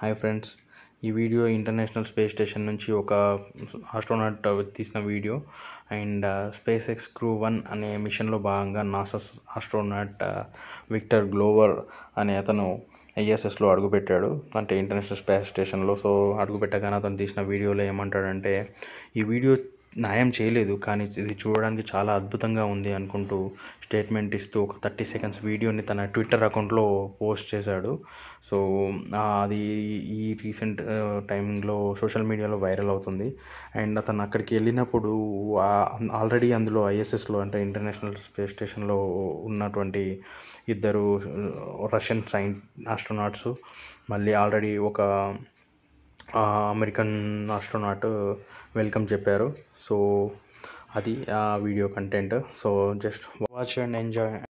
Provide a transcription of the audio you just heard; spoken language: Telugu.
హాయ్ ఫ్రెండ్స్ ఈ వీడియో ఇంటర్నేషనల్ స్పేస్ స్టేషన్ నుంచి ఒక ఆస్ట్రోనాట్ తీసిన video and SpaceX crew one అనే మిషన్లో భాగంగా నాసా ఆస్ట్రోనాట్ విక్టర్ గ్లోవర్ అనే అతను ఐఎస్ఎస్లో అడుగుపెట్టాడు అంటే ఇంటర్నేషనల్ స్పేస్ స్టేషన్లో సో అడుగుపెట్టగానే అతను తీసిన వీడియోలో ఏమంటాడంటే ఈ వీడియో న్యాయం చేయలేదు కానీ ఇది చూడడానికి చాలా అద్భుతంగా ఉంది అనుకుంటూ స్టేట్మెంట్ ఇస్తూ ఒక థర్టీ సెకండ్స్ వీడియోని తన ట్విట్టర్ అకౌంట్లో పోస్ట్ చేశాడు సో అది ఈ రీసెంట్ టైంలో సోషల్ మీడియాలో వైరల్ అవుతుంది అండ్ అతను అక్కడికి వెళ్ళినప్పుడు ఆల్రెడీ అందులో ఐఎస్ఎస్లో అంటే ఇంటర్నేషనల్ స్పేస్ స్టేషన్లో ఉన్నటువంటి ఇద్దరు రష్యన్ సైన్ ఆస్ట్రోనాట్స్ మళ్ళీ ఆల్రెడీ ఒక అమెరికన్ ఆస్ట్రోనాట్ వెల్కమ్ చెప్పారు సో అది ఆ video content so just watch and enjoy